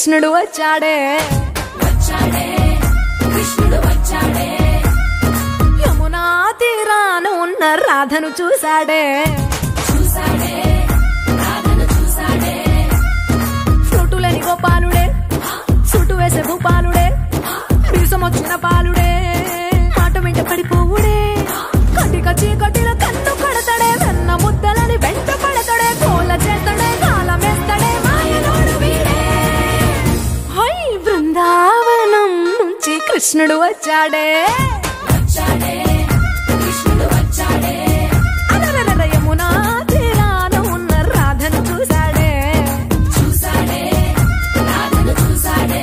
కృష్ణుడు వచ్చాడే వచ్చాడే కృష్ణుడు వచ్చాడే యమునా తీరాన ఉన్న రాధను చూశాడే చూసాడే రాధను చూసాడే ఫ్రూటులని గోపాలుడే సుటు వేసే భూపాలుడే మీసం వచ్చిన పాలుడే మాట వెంట పడిపోవుడే కటిక చీకటిల కన్ను కడతాడే వెన్న ముద్దలని వెంట పడతాడే కోల చేతడే కాలమేస్తాడే మాయనోడు వీడే హై బృందావనం నుంచి కృష్ణుడు వచ్చాడే వచ్చాడే కృష్ణుడు వచ్చాడే అలరలర యమునా తీరాన ఉన్న రాధను చూశాడే చూసాడే రాధను చూసాడే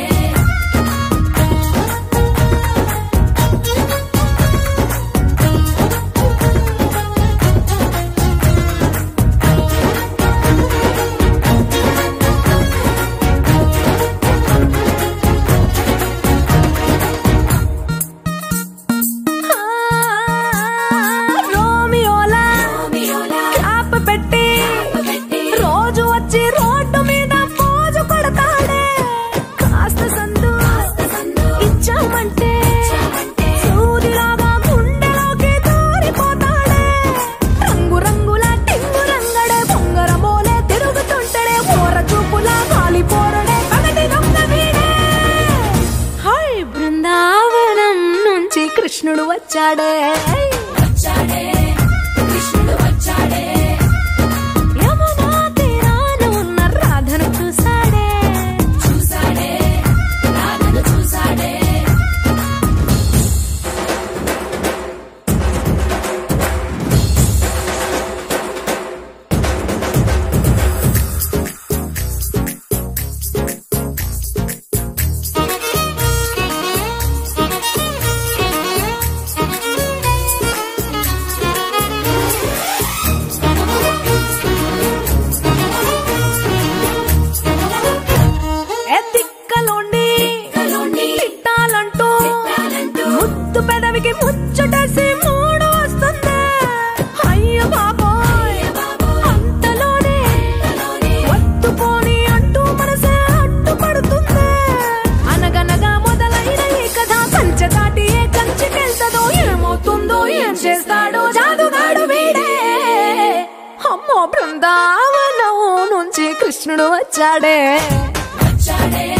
రోమియోలా రోమియోలా క్యాప్ పెట్టి పెట్టి రోజు వచ్చి రోడ్డు మీద పోజు కొడతాడే కాస్త సందు సందు ఇచ్చామంటే ఇచ్చామంటే సూదిలాగా గుండెలోకి దూరిపోతాడే రంగు రంగుల టింగు రంగడే బొంగరమోలే తిరుగుతుంటాడే ఓర చూపులా కాలిపోరడే పగటి దొంగ వీడే హై బృందావనం నుంచి కృష్ణుడు వచ్చాడే వచ్చాడే కృష్ణుడు వచ్చాడే యమునా తీరాన ఉన్న రాధను చూశాడే చూసాడే రాధను చూసాడే ఏ తిక్కలోండి కలోండి తిట్టాలంటూ తిట్టాలంటూ ముద్దు పెదవికి ముచ్చటేసి మూడు వస్తుంది అయ్య బాబోయ్ అంతలోనే వత్తుపోని అంటూ మనసే అడ్డుపడుతుంది అనగనగా మొదలైన ఈ కథ కంచె దాటి ఏ కంచెకెళ్తదో ఏమవుతుందో ఏం చేస్తాడో జాదుగాడు వీడే అమ్మో బృందావనం నుంచి కృష్ణుడు వచ్చాడే వచ్చాడే